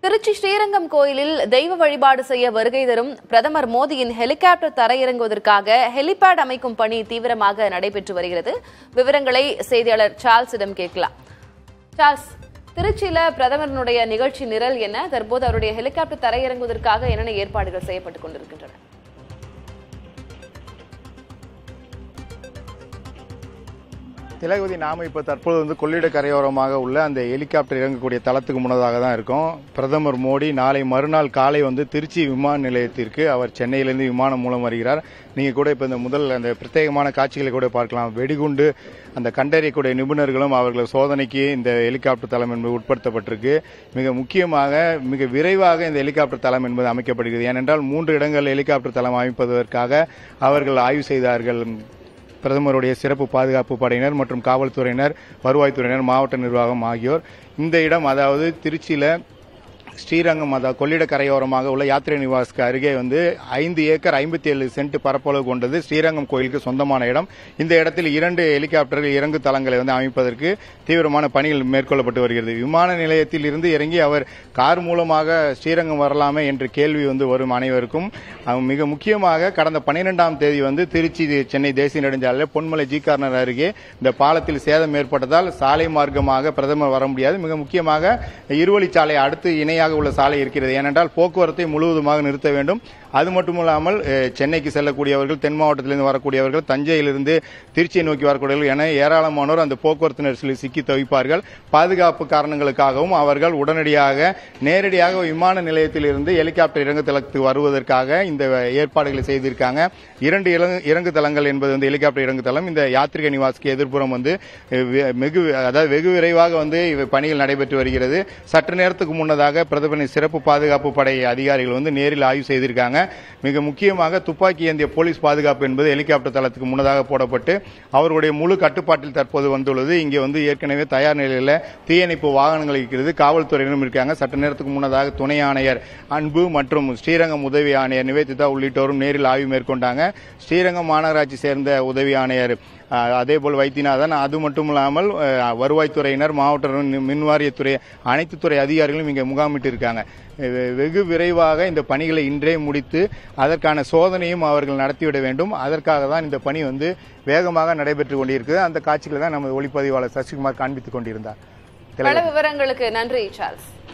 திருச்சி ஸ்ரீரங்கம் கோயிலில் தெய்வ வழிபாடு செய்ய வருகை தரும் பிரதமர் மோடியின் ஹெலிகாப்டர் தரையிறங்குவதற்காக ஹெலிபேட் அமைக்கும் பணி தீவிரமாக நடைபெற்று வருகிறது விவரங்களை செய்தியாளர் சார்ல்ஸிடம் கேட்கலாம் சார்ல்ஸ் திருச்சியில பிரதமரினுடைய நிகழ்ச்சி நிரல் என்ன தற்போது அவருடைய ஹெலிகாப்டர் தரையிறங்குவதற்காக என்னென்ன ஏற்பாடுகள் செய்யப்பட்டுக் கொண்டிருக்கின்றன திலகவதி நாம இப்போ தற்போது வந்து கொள்ளிட கரையோரமாக உள்ள அந்த ஹெலிகாப்டர் இறங்கக்கூடிய தளத்துக்கு முன்னதாக தான் இருக்கோம் பிரதமர் மோடி நாளை மறுநாள் காலை வந்து திருச்சி விமான நிலையத்திற்கு அவர் சென்னையிலிருந்து விமானம் மூலம் வருகிறார் நீங்க கூட இப்போ இந்த முதல் அந்த பிரத்யேகமான காட்சிகளை கூட பார்க்கலாம் வெடிகுண்டு அந்த கண்டறியக்கூடிய நிபுணர்களும் அவர்கள் சோதனைக்கு இந்த ஹெலிகாப்டர் தளம் என்பது உட்படுத்தப்பட்டிருக்கு மிக முக்கியமாக மிக விரைவாக இந்த ஹெலிகாப்டர் தளம் என்பது அமைக்கப்படுகிறது ஏனென்றால் மூன்று இடங்கள் ஹெலிகாப்டர் தளம் அமைப்பதற்காக அவர்கள் ஆய்வு செய்தார்கள் பிரதமருடைய சிறப்பு பாதுகாப்பு படையினர் மற்றும் காவல்துறையினர் வருவாய்த்துறையினர் மாவட்ட நிர்வாகம் ஆகியோர் இந்த இடம் அதாவது திருச்சியில ஸ்ரீரங்கம் அதாவது கொள்ளிட கரையோரமாக உள்ள யாத்திரை நிவாஸ்க்கு அருகே வந்து ஐந்து ஏக்கர் ஐம்பத்தி ஏழு சென்ட் பரப்பளவு கொண்டது ஸ்ரீரங்கம் கோயிலுக்கு சொந்தமான இடம் இந்த இடத்தில் இரண்டு ஹெலிகாப்டர்கள் இறங்கு தளங்களை வந்து அமைப்பதற்கு தீவிரமான பணிகள் மேற்கொள்ளப்பட்டு வருகிறது விமான நிலையத்தில் இருந்து இறங்கி அவர் கார் மூலமாக ஸ்ரீரங்கம் வரலாமே என்ற கேள்வி வந்து வரும் அனைவருக்கும் அவங்க மிக முக்கியமாக கடந்த பன்னிரெண்டாம் தேதி வந்து திருச்சி சென்னை தேசிய நெடுஞ்சாலையில் பொன்மலை ஜி கார்னர் அருகே இந்த பாலத்தில் சேதம் ஏற்பட்டதால் சாலை மார்க்கமாக பிரதமர் வர முடியாது மிக முக்கியமாக இருவழிச்சாலை அடுத்து இணையாக உள்ள சாலை இருக்கிறது ஏனென்றால் போக்குவரத்தை முழுவதுமாக நிறுத்த வேண்டும் அது மட்டுமல்லாமல் அஹ், சென்னைக்கு செல்லக்கூடியவர்கள் தென் மாவட்டத்திலிருந்து வரக்கூடியவர்கள் தஞ்சையிலிருந்து திருச்சியை நோக்கி வரக்கூடியவர்கள் என ஏராளமானோர் அந்த போக்குவரத்து நெரிசலில் சிக்கி தவிப்பார்கள் பாதுகாப்பு காரணங்களுக்காகவும் அவர்கள் உடனடியாக நேரடியாக விமான நிலையத்திலிருந்து ஹெலிகாப்டர் இறங்கு தளத்துக்கு வருவதற்காக இந்த ஏற்பாடுகளை செய்திருக்காங்க இரண்டு இறங்கு- இறங்கு தளங்கள் என்பது வந்து ஹெலிகாப்டர் இறங்கு தளம் இந்த யாத்ரிக நிவாஸ்க்கு எதிர்ப்புறம் வந்து அஹ், வெ- வெகு அதாவது வெகு விரைவாக வந்து இவ் பணிகள் நடைபெற்று வருகிறது சற்று நேரத்துக்கு முன்னதாக பிரதமரின் சிறப்பு பாதுகாப்பு படை அதிகாரிகள் வந்து நேரில் ஆய்வு செய்திருக்காங்க மிக முக்கியமாக துப்பாக்கி ஏந்திய போலீஸ் பாதுகாப்பு என்பது ஹெலிகாப்டர் தளத்துக்கு முன்னதாக போடப்பட்டு அவருடைய முழு கட்டுப்பாட்டில் தற்போது வந்துள்ளது இங்கே வந்து ஏற்கனவே தயார் நிலையில் தீயணைப்பு வாகனங்கள் இருக்கிறது காவல்துறையினரும் இருக்காங்க சற்று நேரத்துக்கு முன்னதாக துணை ஆணையர் அன்பு மற்றும் ஸ்ரீரங்கம் உதவி ஆணையர் நிவேதிதா உள்ளிட்டோரும் நேரில் ஆய்வு மேற்கொண்டாங்க ஸ்ரீரங்கம் மாநகராட்சி சேர்ந்த உதவி ஆணையர் அஹ், அதேபோல் வைத்தியநாதன் அது மட்டும் இல்லாமல் அஹ், வருவாய்த்துறையினர் மாவட்ட மின்வாரியத்துறை அனைத்து துறை அதிகாரிகளும் இங்கே முகாமிட்டு இருக்காங்க வெ- வெகு விரைவாக இந்த பணிகளை இன்றே முடித்து அதற்கான சோதனையும் அவர்கள் நடத்திவிட வேண்டும் அதற்காக தான் இந்த பணி வந்து வேகமாக நடைபெற்று கொண்டிருக்கிறது அந்த காட்சிகளை தான் நமது ஒளிப்பதிவாளர் சசிகுமார் காண்பித்துக் கொண்டிருந்தார் பல விவரங்களுக்கு நன்றி சார்ல்ஸ்